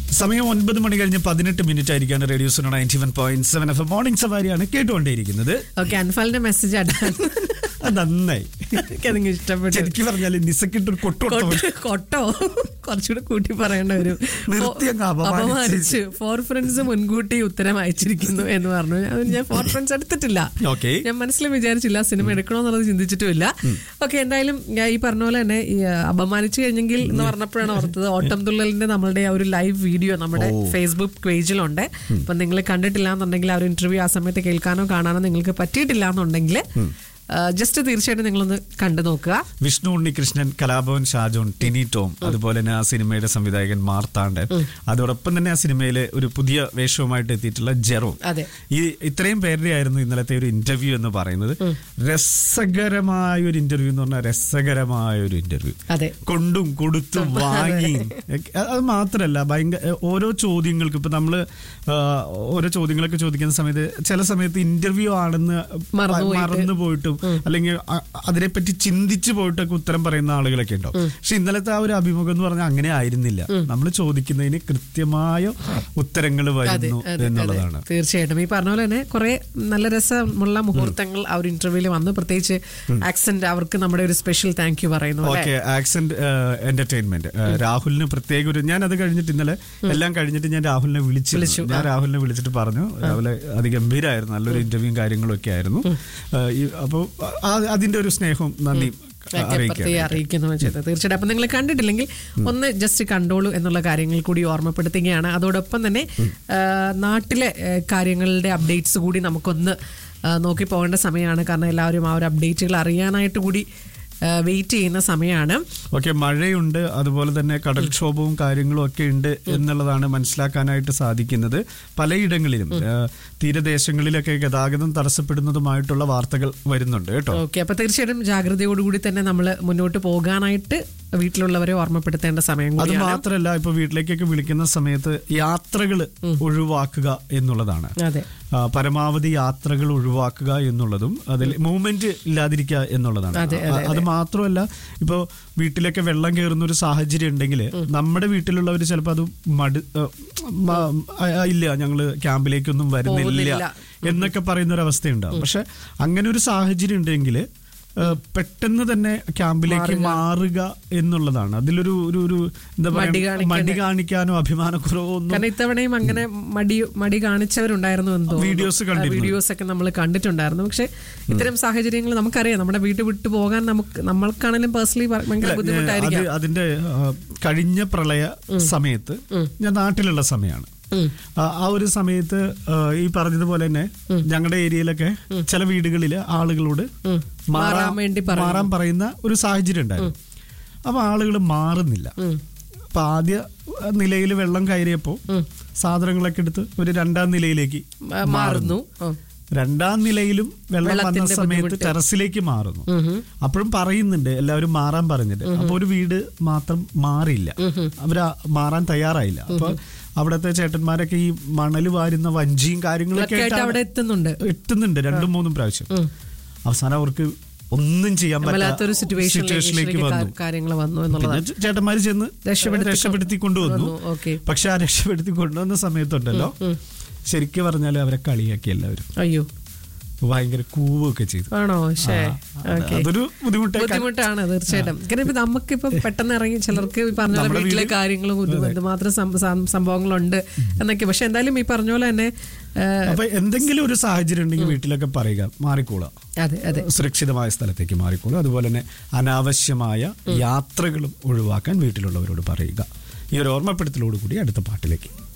സമയം ഒൻപത് മണി കഴിഞ്ഞ് പതിനെട്ട് മിനിറ്റ് ആയിരിക്കാണ് radio Suno ninety one point seven F morning സവാരിയാണ് കേട്ടുകൊണ്ടേയിരിക്കുന്നത് ഓക്കെ അൻഫാലിന്റെ മെസ്സേജ് അടാൻ അത് നന്നായി എനിക്കതിങ്ങ് ഇഷ്ടപ്പെട്ടു ശരിക്കും പറഞ്ഞാൽ നിസക്കിട്ടൊരു കൊട്ടുകൊടുത്ത കൊട്ട്- കൊട്ടോ കുറച്ചുകൂടെ കൂട്ടി പറയേണ്ട വരും നിർത്തി അങ്ങ് അപമാനിച്ച്. അപമാനിച്ച് ഫോർ ഫ്രണ്ട്സ് മുൻകൂട്ടി ഉത്തരം അയച്ചിരിക്കുന്നു എന്ന് പറഞ്ഞു അത് ഞാൻ ഫോർ ഫ്രണ്ട്സ് എടുത്തിട്ടില്ല ഓക്കെ ഞാൻ മനസ്സിൽ വിചാരിച്ചില്ല സിനിമ എടുക്കണമെന്നുള്ളത് ചിന്തിച്ചിട്ടുമില്ല ഓക്കെ എന്തായാലും ഞാൻ ഈ പറഞ്ഞ പോലെ തന്നെ ഈ, ആ, അപമാനിച്ചു കഴിഞ്ഞെങ്കിൽ എന്ന് പറഞ്ഞപ്പോഴാണ് ഓർത്തത് ഓട്ടം തുള്ളലിന്റെ നമ്മളുടെ ആ ഒരു ലൈവ് വീഡിയോ നമ്മുടെ ഫേസ്ബുക്ക് പേജിലുണ്ട് അപ്പൊ നിങ്ങൾ കണ്ടിട്ടില്ല എന്നുണ്ടെങ്കിൽ ആ ഒരു ഇന്റർവ്യൂ ആ സമയത്ത് കേൾക്കാനോ കാണാനോ നിങ്ങൾക്ക് പറ്റിയിട്ടില്ല എന്നുണ്ടെങ്കിൽ ജസ്റ്റ് തീർച്ചയായിട്ടും നിങ്ങളൊന്ന് കണ്ടു നോക്കുക വിഷ്ണു ഉണ്ണികൃഷ്ണൻ കലാഭവൻ ഷാജോൺ ടിനി ടോം അതുപോലെ തന്നെ ആ സിനിമയുടെ സംവിധായകൻ മാർത്താണ്ഡൻ അതോടൊപ്പം തന്നെ ആ സിനിമയിലെ ഒരു പുതിയ വേഷവുമായിട്ട് എത്തിയിട്ടുള്ള ജെറോ അതെ ഈ ഇത്രയും പേരുടെ ആയിരുന്നു ഇന്നലത്തെ ഒരു ഇന്റർവ്യൂ എന്ന് പറയുന്നത് രസകരമായ ഒരു ഇന്റർവ്യൂ എന്ന് പറഞ്ഞാൽ രസകരമായ ഒരു ഇന്റർവ്യൂ അതെ കൊണ്ടും കൊടുത്തും വാങ്ങി അത് മാത്രല്ല ഭയങ്കര ഓരോ ചോദ്യങ്ങൾക്ക് ഇപ്പൊ നമ്മള് ആ, ഓരോ ചോദ്യങ്ങളൊക്കെ ചോദിക്കുന്ന സമയത്ത് ചില സമയത്ത് ഇന്റർവ്യൂ ആണെന്ന് മറന്നുപോയിട്ട്. മറന്നു പോയിട്ടും അല്ലെങ്കിൽ അ- അതിനെപ്പറ്റി ചിന്തിച്ചു പോയിട്ടൊക്കെ ഉത്തരം പറയുന്ന ആളുകളൊക്കെ ഉണ്ടാവും പക്ഷെ ഇന്നലത്തെ ആ ഒരു അഭിമുഖം എന്ന് പറഞ്ഞാൽ അങ്ങനെ ആയിരുന്നില്ല നമ്മൾ ചോദിക്കുന്നതിന് കൃത്യമായ ഉത്തരങ്ങൾ അതെ വരുന്നു അതെ, അതെ എന്നുള്ളതാണ് തീർച്ചയായിട്ടും ഈ പറഞ്ഞ പോലെ തന്നെ കുറെ നല്ല രസമുള്ള മുഹൂർത്തങ്ങൾ ആ ഒരു ഇന്റർവ്യൂവിൽ വന്നു പ്രത്യേകിച്ച് ആക്സെന്റ് അവർക്ക് നമ്മുടെ ഒരു സ്പെഷ്യൽ താങ്ക് യു പറയുന്നു അല്ലേ? ഓക്കെ ആക്സെന്റ് എന്റർടൈൻമെന്റ് രാഹുലിന് പ്രത്യേക ഒരു ഞാൻ അത് കഴിഞ്ഞിട്ട് ഇന്നലെ എല്ലാം കഴിഞ്ഞിട്ട് ഞാൻ രാഹുലിനെ വിളിച്ചു ഞാൻ രാഹുലിനെ വിളിച്ചിട്ട് പറഞ്ഞു രാവിലെ അതിഗംഭീരമായിരുന്നു നല്ലൊരു ഇന്റർവ്യൂയും കാര്യങ്ങളും ഒക്കെ ആയിരുന്നു ഏഹ് ഈ- അപ്പൊ ആ- അതിന്റെ ഒരു സ്നേഹവും നന്ദിയും ഒക്കെ അറിയിക്കാം പ്രത്യേകം അറിയിക്കുന്നു ചെയ്തത് തീർച്ചയായിട്ടും അപ്പം നിങ്ങൾ കണ്ടിട്ടില്ലെങ്കിൽ ഒന്ന് ജസ്റ്റ് കണ്ടോളൂ എന്നുള്ള കാര്യങ്ങൾ കൂടി ഓർമ്മപ്പെടുത്തുകയാണ് അതോടൊപ്പം തന്നെ ആ, നാട്ടിലെ ആ, കാര്യങ്ങളുടെ അപ്ഡേറ്റ്സ് കൂടി നമുക്കൊന്ന് ആ, നോക്കി പോകേണ്ട സമയമാണ് കാരണം എല്ലാവരും ആ ഒരു അപ്ഡേറ്റുകൾ അറിയാനായിട്ട് കൂടി വെയിറ്റ് ചെയ്യുന്ന സമയമാണ് ഓക്കെ മഴയുണ്ട് അതുപോലെ തന്നെ കടൽക്ഷോഭവും കാര്യങ്ങളും ഒക്കെ ഉണ്ട് എന്നുള്ളതാണ് മനസ്സിലാക്കാനായിട്ട് സാധിക്കുന്നത് പലയിടങ്ങളിലും ഏഹ് തീരദേശങ്ങളിലൊക്കെ ഗതാഗതം തടസ്സപ്പെടുന്നതുമായിട്ടുള്ള വാർത്തകൾ വരുന്നുണ്ട് കേട്ടോ ഓക്കെ അപ്പൊ തീർച്ചയായിട്ടും ജാഗ്രതയോടുകൂടി തന്നെ നമ്മൾ മുന്നോട്ട് പോകാനായിട്ട് വീട്ടിലുള്ളവരെ ഓർമ്മപ്പെടുത്തേണ്ട സമയം അത് കൂടിയാണ് മാത്രല്ല ഇപ്പൊ വീട്ടിലേക്കൊക്കെ വിളിക്കുന്ന സമയത്ത് യാത്രകൾ ഒഴിവാക്കുക എന്നുള്ളതാണ് അതെ ആ, പരമാവധി യാത്രകൾ ഒഴിവാക്കുക എന്നുള്ളതും അതിൽ മൂവ്മെന്റ് ഇല്ലാതിരിക്കുക എന്നുള്ളതാണ് അതെ, ആ, അത് മാത്രമല്ല ഇപ്പോ വീട്ടിലൊക്കെ വെള്ളം കയറുന്ന ഒരു സാഹചര്യം ഉണ്ടെങ്കിൽ നമ്മുടെ വീട്ടിലുള്ളവർ ചിലപ്പോൾ അത് മടു ആ, മ- ആ, ഇല്ല ഞങ്ങള് ക്യാമ്പിലേക്കൊന്നും വരുന്നില്ല പോകുന്നില്ല. എന്നൊക്കെ പറയുന്ന ഒരു അവസ്ഥയുണ്ടാവും പക്ഷെ അങ്ങനെ ഒരു സാഹചര്യം ഉണ്ടെങ്കിൽ പെട്ടെന്ന് തന്നെ ക്യാമ്പിലേക്ക് മാറുക എന്നുള്ളതാണ് അതിലൊരു ഒരു ഒരു എന്താ മടി പറയുക കാണിക്കണ്ട. മടി കാണിക്കാനോ അഭിമാനക്കുറവോ ഒന്നും കാരണം ഇത്തവണയും അങ്ങനെ മടി മടി കാണിച്ചവരുണ്ടായിരുന്നു എന്ന് തോന്നുന്നു. വീഡിയോസ് ആ, കണ്ടിരുന്നു. വീഡിയോസ് ഒക്കെ നമ്മൾ കണ്ടിട്ടുണ്ടായിരുന്നു പക്ഷെ ഇത്തരം സാഹചര്യങ്ങൾ നമുക്കറിയാം നമ്മുടെ വീട്ടിൽ വിട്ടു പോകാൻ നമുക്ക് നമ്മൾക്കാണെങ്കിലും പേഴ്സണലി ഭയങ്കര അത് ബുദ്ധിമുട്ടായിരിക്കാം അതിന്റെ ആ, കഴിഞ്ഞ പ്രളയ സമയത്ത് ഞാൻ നാട്ടിലുള്ള സമയമാണ് ഉം. ആ ആ ഒരു സമയത്ത് ആ, ഈ പറഞ്ഞതുപോലെ തന്നെ ഞങ്ങളുടെ ഏരിയയിലൊക്കെ ചില വീടുകളില് ആളുകളോട് മാറാൻ വേണ്ടി പറയുന്നു. മാറാൻ പറയുന്ന ഒരു സാഹചര്യം ഉണ്ടായിരുന്നു അപ്പൊ ആളുകൾ മാറുന്നില്ല അപ്പൊ ആദ്യ നിലയിൽ വെള്ളം കയറിയപ്പോ സാധനങ്ങളൊക്കെ എടുത്ത് ഒരു രണ്ടാം നിലയിലേക്ക് ആ, മാറുന്നു ആ. രണ്ടാം നിലയിലും വെള്ളം വന്ന വെള്ളത്തിന്റെ സമയത്ത് ബുദ്ധിമുട്ട്. ടെറസിലേക്ക് മാറുന്നു ഉം ഹും. അപ്പോഴും പറയുന്നുണ്ട് എല്ലാവരും മാറാൻ പറഞ്ഞിട്ട് അപ്പൊ ഒരു വീട് മാത്രം മാറിയില്ല അവര് മാറാൻ തയ്യാറായില്ല അപ്പൊ അവിടത്തെ ചേട്ടന്മാരൊക്കെ ഈ മണല് വാരുന്ന വഞ്ചിയും കാര്യങ്ങളൊക്കെ ഒക്കെ ആയിട്ട് ആയിട്ട് അവിടെ എത്തുന്നുണ്ട് എത്തുന്നുണ്ട് രണ്ടും മൂന്നും പ്രാവശ്യം അവസാനം അവർക്ക് ഒന്നും ചെയ്യാൻ വല്ലാത്തൊരു പറ്റാത്ത സിറ്റുവേഷനിലേക്ക് സിറ്റുവേഷനിലേക്ക് വന്നു കാര്യങ്ങൾ വന്നു എന്നുള്ളതാണ് പിന്നെ ചേ- ചേട്ടന്മാര് ചെന്ന് രക്ഷപ്പെടുത്തി രക്ഷപ്പെടുത്തി കൊണ്ടുവന്നു വന്നു, ഓക്കേ. പക്ഷെ ആ രക്ഷപ്പെടുത്തി കൊണ്ടുവന്ന സമയത്തുണ്ടല്ലോ ശരിക്കും പറഞ്ഞാൽ അവരെ കളിയാക്കി എല്ലാവരും അയ്യോ ഭയങ്കര കൂവൊക്കെ ചെയ്തു ആണോ ശേ ഓക്കെ അതൊരു ബുദ്ധിമുട്ടായി ബുദ്ധിമുട്ടാണ് തീർച്ചയായിട്ടും കാരണം ഇപ്പൊ നമുക്കിപ്പോ പെട്ടെന്ന് ഇറങ്ങി ചിലർക്ക് ഈ പറഞ്ഞ പോലെ നമ്മുടെ വീട്ടിലെ വീട് കാര്യങ്ങളും ഇത് എന്തുമാത്രം സം- സം- സംഭവങ്ങളുണ്ട് എന്നൊക്കെ പക്ഷെ എന്തായാലും ഈ പറഞ്ഞ പോലെ തന്നെ ആ, അപ്പൊ എന്തെങ്കിലും ഒരു സാഹചര്യം ഉണ്ടെങ്കിൽ വീട്ടിലൊക്കെ പറയുക മാറിക്കോളാം അതെ അതെ സുരക്ഷിതമായ സ്ഥലത്തേക്ക് മാറിക്കോളും അതുപോലെ തന്നെ അനാവശ്യമായ യാത്രകളും ഒഴിവാക്കാൻ വീട്ടിലുള്ളവരോട് പറയുക ഈ ഒരു ഓർമ്മപ്പെടുത്തലോടുകൂടി അടുത്ത പാട്ടിലേക്ക്